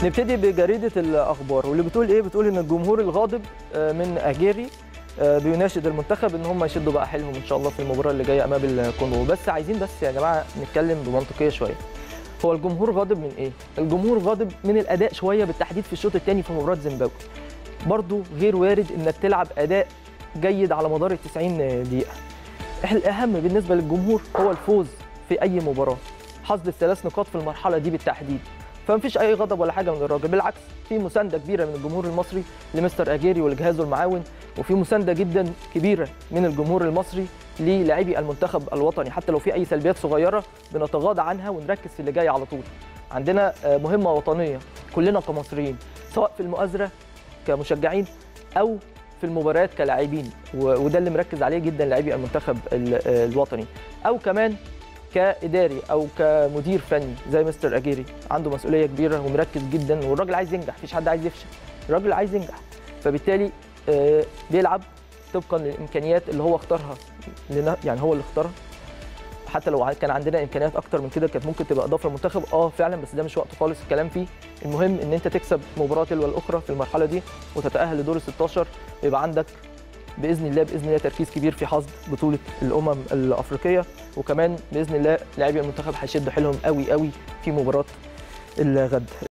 نبتدي بجريدة الأخبار واللي بتقول إيه؟ بتقول إن الجمهور الغاضب آه، من أجيري آه، بيناشد المنتخب إن هم يشدوا بقى حيلهم إن شاء الله في المباراة اللي جاية أمام الكونغو بس عايزين بس يا جماعة نتكلم بمنطقية شوية هو الجمهور غاضب من إيه؟ الجمهور غاضب من الأداء شوية بالتحديد في الشوط الثاني في مباراة زيمبابوي برضو غير وارد إنك تلعب أداء جيد على مدار ال 90 دقيقة الأهم بالنسبة للجمهور هو الفوز في أي مباراة حصد الثلاث نقاط في المرحلة دي بالتحديد فمفيش اي غضب ولا حاجه من الراجل بالعكس في مسانده كبيره من الجمهور المصري لمستر اجيري ولجهازه المعاون وفي مسانده جدا كبيره من الجمهور المصري للاعبي المنتخب الوطني حتى لو في اي سلبيات صغيره بنتغاضى عنها ونركز في اللي جاي على طول عندنا آه، مهمه وطنيه كلنا كمصريين سواء في المؤازره كمشجعين او في المباريات كلاعبين و- وده اللي مركز عليه جدا لاعبي المنتخب ال- آه، الوطني او كمان كاداري او كمدير فني زي مستر اجيري عنده مسؤوليه كبيره ومركز جدا والراجل عايز ينجح مفيش حد عايز يفشل الراجل عايز ينجح فبالتالي آه، بيلعب طبقا للامكانيات اللي هو اختارها لنا يعني هو اللي اختارها حتى لو كان عندنا امكانيات اكتر من كده كانت ممكن تبقى اضافه للمنتخب اه فعلا بس ده مش وقت خالص الكلام فيه المهم ان انت تكسب مباراه تلو الاخرى في المرحله دي وتتاهل لدور ال 16 ويبقى عندك باذن الله باذن الله تركيز كبير في حصد بطوله الامم الافريقيه وكمان باذن الله لاعبي المنتخب هيشدوا حيلهم قوي قوي في مباراه الغد